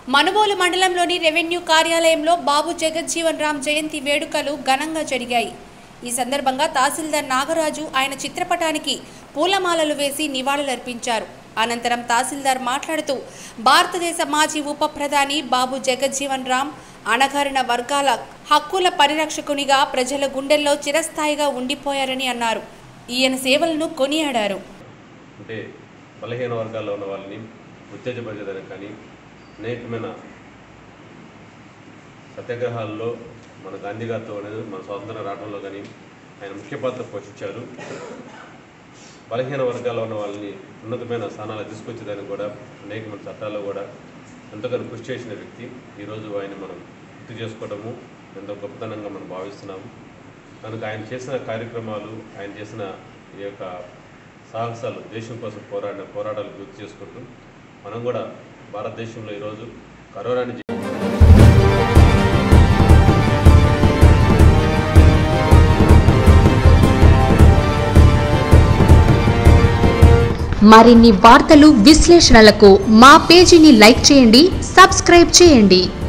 మనుబోలు మండలంలోని రెవెన్యూ కార్యాలయంలో బాబు జగజ్జీవన్ రామ్ జయంతి వేడుకలు ఘనంగా జరిగాయి ఈ సందర్భంగా తహసీల్దార్ నాగరాజు ఆయన చిత్రపటానికి పూలమాలలు వేసి నివాళులర్పించారు అనంతరం తహసీల్దార్ మాట్లాడుతూ భారతదేశ మాజీ ఉప ప్రధాని బాబు జగజ్జీవన్ రామ్ అణగారిన వర్గాల హక్కుల పరిరక్షకునిగా ప్రజల గుండెల్లో చిరస్థాయిగా ఉండిపోయారని అన్నారు ఈయన సేవలను కొనియాడారు అంటే బలహీన వర్గాల్లో ఉన్న వాళ్ళని ఉత్తేజపరిచేదానికి కానీ అనేకమైన సత్యాగ్రహాల్లో మన గాంధీ గారితో అనేది మన స్వాతంత్రం రావడంలో కానీ ఆయన ముఖ్య పాత్ర పోషించారు బలహీన వర్గాల్లో ఉన్న వాళ్ళని ఉన్నతమైన స్థానాలు తీసుకొచ్చేదానికి కూడా అనేకమైన చట్టాల్లో కూడా ఎంతగానో కృషి చేసిన వ్యక్తి ఈరోజు ఆయన మనం గుర్తు చేసుకోవడము ఎంతో గొప్పతనంగా మనం భావిస్తున్నాము కనుక ఆయన చేసిన కార్యక్రమాలు ఆయన చేసిన ఈ యొక్క సాహసాలు దేశం కోసం పోరాడిన పోరాటాలు గుర్తు చేసుకుంటూ మనం కూడా భారతదేశంలో ఈరోజు కరోనాని జీ- మరిన్ని వార్తలు విశ్లేషణలకు మా పేజీని లైక్ చేయండి సబ్స్క్రైబ్ చేయండి